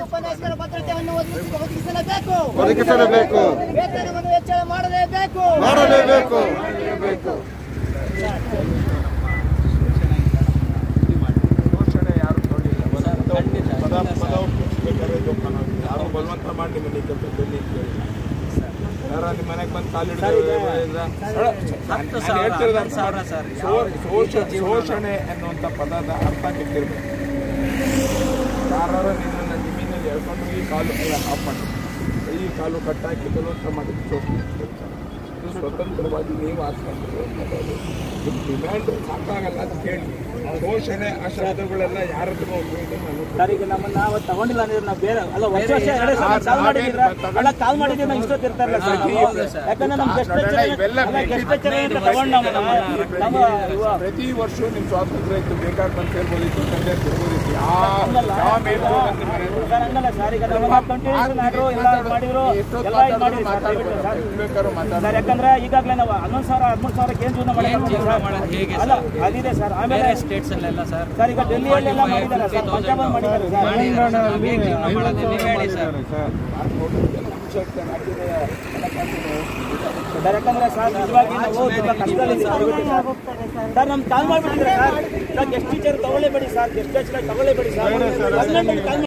ಉಪನ್ಯಾಸಕರ ಭದ್ರತೆಯನ್ನು ಒದಗಿಸಿ- ಒದಗಿಸಲೇಬೇಕು ಒದಗಿಸಲೇಬೇಕು ವೇತನವನ್ನು ಹೆಚ್ಚಳ ಮಾಡಲೇಬೇಕು ಮಾಡಲೇಬೇಕು ಘೋಷಣೆ ಯಾರು ತೊಗೊಂಡಿಲ್ಲ ಪದ ಪದ ಒಪ್ಪಿಸ್ಬೇಕಾದ್ರೆ ಜೋಪಾನ ಆಗ್ಬೇಕು. ಯಾರು ಬಲವಂತ ಮಾಡಿ ನಿಮ್ಮನ್ನ ಈ ಕೆಲಸದಲ್ಲಿ ಅಂತ ಹೇಳಿಲ್ಲ. ಯಾರ ನಿಮ್ಮ ಮನೆಗೆ ಬಂದು ಕಾಲಿಡಿದ್ರೆ ಶೋಷಣೆ ಅನ್ನುವಂಥ ಪದದ ಅರ್ಥ ಗೊತ್ತಿರಬೇಕು ಯಾರು ನಿನ್ನನ್ನು ಜಮೀನಲ್ಲಿ ಎಳ್ಕೊಂಡು ಈ ಕಾಲು ಆಫ್ ಮಾಡಿ ಈ ಕಾಲು ಕಟ್ಟಾಕಿ ಬಲವಂತ ಮಾಡಿದ್ದು ಶೋಷಣೆ ಅಂತ ಹೇಳ್ತಾರೆ. ಇದು ಸ್ವತಂತ್ರವಾಗಿ ನೀವು ಹಾಕ್ಕೊಂಡು ಡಿಮ್ಯಾಂಡ್ ಸಾಕಾಗಲ್ಲ ಅಂತ ಹೇಳಿ ಘೋಷಣೆ ಆ ಶಬ್ದಗಳೆಲ್ಲ ಯಾರದ್ದು ಉಪಯೋಗ ನಾನು ಸರ್ ಈಗ ನಮ್ಮನ್ನ ಅವತ್ತು ತಗೊಂಡಿಲ್ಲ ಅಂದ್ರೆ ನಾವು ಬೇರೆ ಅಲ್ಲ ವರ್ಷ ವರ್ಷ ಎರಡು ಸಲ ಕಾಲ್ ಮಾಡಿದ್ರ ಅಲ್ಲ ಕಾಲ್ ಮಾಡಿದ್ರೆ ನಾವು ಇಷ್ಟೊತ್ತು ಇರ್ತಾರಲ್ಲ ಸರ್ ನಾವು. ಯಾಕಂದ್ರೆ ನಮ್ಗೆ ಎಷ್ಟು ನೋಡೋಣ, ಇವೆಲ್ಲ ಎಷ್ಟು ಅಂತ ತಗೊಂಡು ನಮ್ಮ ನಮ್ಮ ಇವ- ಪ್ರತಿ ವರ್ಷ ನಿಮ್ ಸ್ವಾತಂತ್ರ್ಯ ಇತ್ತು ಬೇಕಾದ ಬಂದು ಸೇರ್ಬೋದಿತ್ತು ತಂದೆ ಸೇರ್ಬೋದಿತ್ತು ಯಾವ ಯಾವ ಮೇಲ್ನೋಟಕ್ಕೆ ನಿಮ್ಮ ಮನೆ ಸರ್ ಹಂಗಲ್ಲ ಸರ್ ಈಗ ನಮ್ಮ ಕಂಟಿನ್ಯೂಸ್ ಮಾಡಿದ್ರು ಎಲ್ಲ ಮಾಡಿದ್ರು ಎಲ್ಲ ಇದು ಮಾಡಿದ್ರು ಸರ್ ದಯವಿಟ್ಟು ಸರ್. ಬೇಕಾದ್ರೂ ಮಾತಾಡ ಸರ್ ಯಾಕಂದ್ರೆ ಈಗಾಗಲೇ ನಾವು ಹನ್ನೊಂದು ಸಾವಿರ ಹದಿಮೂರು ಸಾವಿರಕ್ಕೆ ಏನು ಜೀವನ ಮಾಡಿದ್ದೀವಿ ಸರ್ ಅಲ್ಲ ಅದಿದೆ ಸರ್ ಆಮೇಲೆ ಸ್ಟೇಟ್ಸ್ ಅಲ್ಲೆಲ್ಲ ಸರ್ ಸರ್ ಈಗ ಡೆಲ್ಲಿಯಲ್ಲೆಲ್ಲ ಮಾಡಿದ್ದಾರೆ ಸರ್ ಪಂಜಾಬ್ ಮಾಡಿದ್ದಾರೆ ಸರ್ ಸರ್ ಯಾಕಂದ್ರೆ ಸರ್ ನಿಜವಾಗಿ ನಾವು ತುಂಬಾ ಕಷ್ಟದಲ್ಲಿದ್ದೀವಿ ಸರ್ ನಮ್ಗೆ ಕಾಲ್ ಮಾಡ್ಬಿಟ್ಟಿದ್ರೆ ಸರ್ ಸರ್ ಗೆಸ್ಟ್ ಟೀಚರ್ ತಗೊಳ್ಳೇಬೇಡಿ ಸರ್ ಗೆಸ್ಟ್ ಟೀಚರ್ ತಗೊಳ್ಳೇಬೇಡಿ ಸರ್ ಕಾಲ್ ಮಾಡಿ